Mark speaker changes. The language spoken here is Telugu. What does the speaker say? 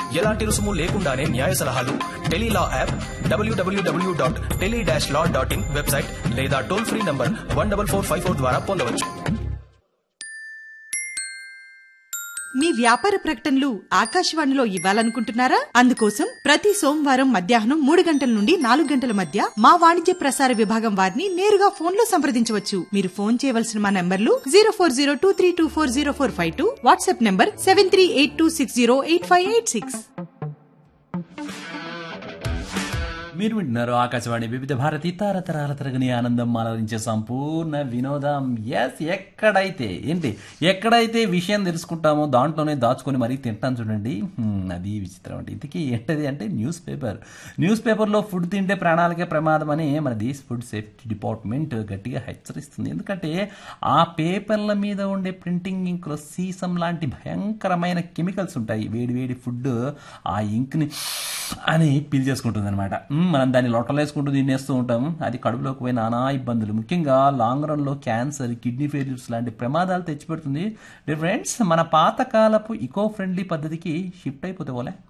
Speaker 1: ఎలాంటి రుసుము లేకుండానే న్యాయ సలహాలు tele law app W W W dot tele dash law dot in website లేదా toll free number one double four five four ద్వారా పొందవచ్చు
Speaker 2: మీ వ్యాపార ప్రకటనలు ఆకాశవాణిలో ఇవ్వాలనుకుంటున్నారా అందుకోసం ప్రతి సోమవారం మధ్యాహ్నం మూడు గంటల నుండి నాలుగు గంటల మధ్య మా వాణిజ్య ప్రసార విభాగం వారిని నేరుగా ఫోన్ లో సంప్రదించవచ్చు మీరు ఫోన్ చేయవలసిన మా నంబర్లు zero four zero two three two four zero four five two WhatsApp number seven three eight two six zero eight five eight six
Speaker 3: మీరు వింటున్నారు ఆకాశవాణి వివిధ భారతి తరతరాల తరగని ఆనందం ఆలోచించే సంపూర్ణ వినోదం ఎస్ ఎక్కడైతే ఏంటి ఎక్కడైతే విషయం తెలుసుకుంటామో దాంట్లోనే దాచుకొని మరీ తింటాం చూడండి హ్మ్, అది విచిత్రం అంటే ఇంతకీ ఏంటది అంటే న్యూస్ పేపర్ న్యూస్ పేపర్లో ఫుడ్ తింటే ప్రాణాలకే ప్రమాదం అని మన దేశ ఫుడ్ సేఫ్టీ డిపార్ట్మెంట్ గట్టిగా హెచ్చరిస్తుంది ఎందుకంటే ఆ పేపర్ల మీద ఉండే ప్రింటింగ్ ఇంక్లో సీసం లాంటి భయంకరమైన కెమికల్స్ ఉంటాయి వేడి వేడి ఫుడ్ ఆ ఇంక్ని అని పీల్ చేసుకుంటుంది అనమాట మనం దాన్ని లొట్టలు వేసుకుంటూ తినేస్తూ ఉంటాం అది కడుపులోకి పోయి నానా ఇబ్బందులు ముఖ్యంగా లాంగ్ రన్లో క్యాన్సర్ కిడ్నీ ఫెయిల్యూర్స్ లాంటి ప్రమాదాలు తెచ్చిపెడుతుంది ఫ్రెండ్స్ మన పాతకాలపు ఇకో ఫ్రెండ్లీ పద్ధతికి షిఫ్ట్ అయిపోతే పోలే